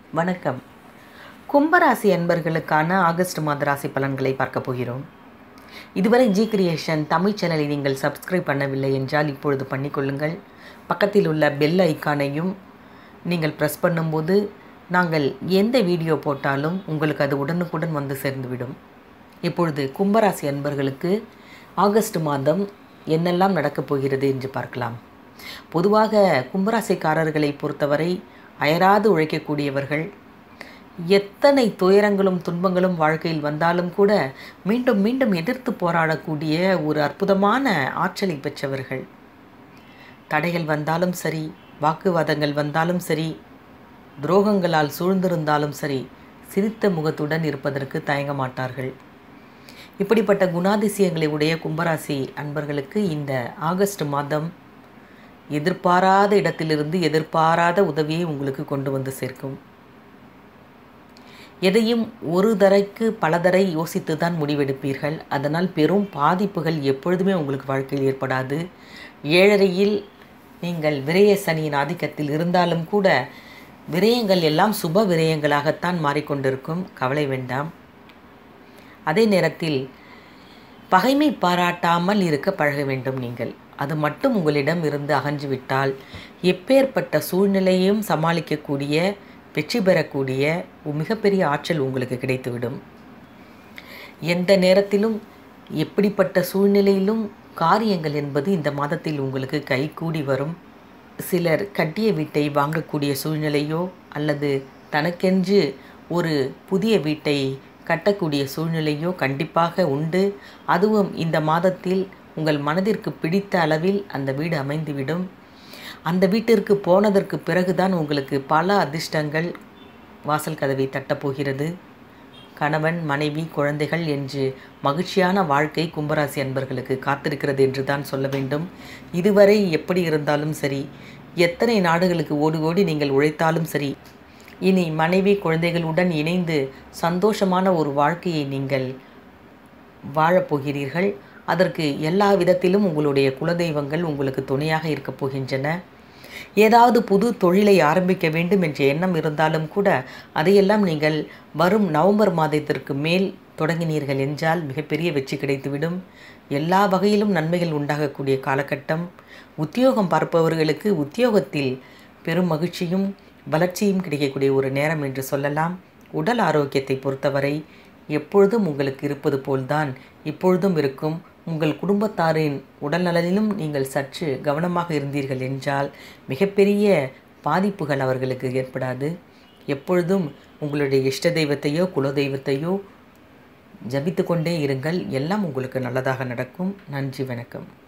வணக்கம் கும்பராசி அன்பர்களுக்கான ஆகஸ்ட் மாத ராசி பலன்களை பார்க்க போகிறோம் இதுவரை ஜி கிரியேஷன் தமிழ் சேனலை நீங்கள் சப்ஸ்கிரைப் பண்ணவில்லை என்றால் இப்பொழுது பண்ணிக்கொள்ளுங்கள் பக்கத்தில் உள்ள பெல் ஐக்கானையும் நீங்கள் ப்ரெஸ் பண்ணும்போது நாங்கள் எந்த வீடியோ போட்டாலும் உங்களுக்கு அது உடனுக்குடன் வந்து சேர்ந்துவிடும் இப்பொழுது கும்பராசி அன்பர்களுக்கு ஆகஸ்ட் மாதம் என்னெல்லாம் நடக்கப் போகிறது என்று பார்க்கலாம் பொதுவாக கும்பராசிக்காரர்களை பொறுத்தவரை அயராது உழைக்கக்கூடியவர்கள் எத்தனை துயரங்களும் துன்பங்களும் வாழ்க்கையில் வந்தாலும் கூட மீண்டும் மீண்டும் எதிர்த்து போராடக்கூடிய ஒரு அற்புதமான ஆற்றலை பெற்றவர்கள் தடைகள் வந்தாலும் சரி வாக்குவாதங்கள் வந்தாலும் சரி துரோகங்களால் சூழ்ந்திருந்தாலும் சரி சிரித்த முகத்துடன் இருப்பதற்கு தயங்க மாட்டார்கள் இப்படிப்பட்ட குணாதிசயங்களை உடைய கும்பராசி அன்பர்களுக்கு இந்த ஆகஸ்ட் மாதம் எதிர்பாராத இடத்திலிருந்து எதிர்பாராத உதவியை உங்களுக்கு கொண்டு வந்து சேர்க்கும் எதையும் ஒரு தரைக்கு பலதரை யோசித்து தான் முடிவெடுப்பீர்கள் அதனால் பெரும் பாதிப்புகள் எப்பொழுதுமே உங்களுக்கு வாழ்க்கையில் ஏற்படாது ஏழரையில் நீங்கள் விரய சனியின் ஆதிக்கத்தில் இருந்தாலும் கூட விரயங்கள் எல்லாம் சுப விரயங்களாகத்தான் மாறிக்கொண்டிருக்கும் கவலை வேண்டாம் அதே நேரத்தில் பகைமை பாராட்டாமல் இருக்க பழக வேண்டும் நீங்கள் அது மட்டும் உங்களிடம் இருந்து அகன்றுவிட்டால் எப்பேற்பட்ட சூழ்நிலையும் சமாளிக்கக்கூடிய வெற்றி பெறக்கூடிய ஒரு மிகப்பெரிய ஆற்றல் உங்களுக்கு கிடைத்துவிடும் எந்த நேரத்திலும் எப்படிப்பட்ட சூழ்நிலையிலும் காரியங்கள் என்பது இந்த மாதத்தில் உங்களுக்கு கைகூடி வரும் சிலர் கட்டிய வீட்டை வாங்கக்கூடிய சூழ்நிலையோ அல்லது தனக்கென்று ஒரு புதிய வீட்டை கட்டக்கூடிய சூழ்நிலையோ கண்டிப்பாக உண்டு அதுவும் இந்த மாதத்தில் உங்கள் மனதிற்கு பிடித்த அளவில் அந்த வீடு அமைந்துவிடும் அந்த வீட்டிற்கு போனதற்கு பிறகுதான் உங்களுக்கு பல அதிர்ஷ்டங்கள் வாசல் கதவை தட்டப்போகிறது கணவன் மனைவி குழந்தைகள் என்று மகிழ்ச்சியான வாழ்க்கை கும்பராசி அன்பர்களுக்கு காத்திருக்கிறது என்று தான் சொல்ல வேண்டும் இதுவரை எப்படி இருந்தாலும் சரி எத்தனை நாடுகளுக்கு ஓடி ஓடி நீங்கள் உழைத்தாலும் சரி இனி மனைவி குழந்தைகளுடன் இணைந்து சந்தோஷமான ஒரு வாழ்க்கையை நீங்கள் வாழப்போகிறீர்கள் அதற்கு எல்லா விதத்திலும் உங்களுடைய குலதெய்வங்கள் உங்களுக்கு துணையாக இருக்கப் போகின்றன ஏதாவது புது தொழிலை ஆரம்பிக்க வேண்டும் என்ற எண்ணம் இருந்தாலும் கூட அதையெல்லாம் நீங்கள் வரும் நவம்பர் மாதத்திற்கு மேல் தொடங்கினீர்கள் என்றால் மிகப்பெரிய வெற்றி கிடைத்துவிடும் எல்லா வகையிலும் நன்மைகள் உண்டாகக்கூடிய காலகட்டம் உத்தியோகம் பார்ப்பவர்களுக்கு உத்தியோகத்தில் பெரும் மகிழ்ச்சியும் வளர்ச்சியும் கிடைக்கக்கூடிய ஒரு நேரம் என்று சொல்லலாம் உடல் ஆரோக்கியத்தை பொறுத்தவரை எப்பொழுதும் உங்களுக்கு இருப்பது போல்தான் இப்பொழுதும் இருக்கும் உங்கள் குடும்பத்தாரின் உடல்நலனிலும் நீங்கள் சற்று கவனமாக இருந்தீர்கள் என்றால் மிகப்பெரிய பாதிப்புகள் அவர்களுக்கு ஏற்படாது எப்பொழுதும் உங்களுடைய இஷ்ட தெய்வத்தையோ குலதெய்வத்தையோ ஜபித்து கொண்டே இருங்கள் எல்லாம் உங்களுக்கு நல்லதாக நடக்கும் நன்றி வணக்கம்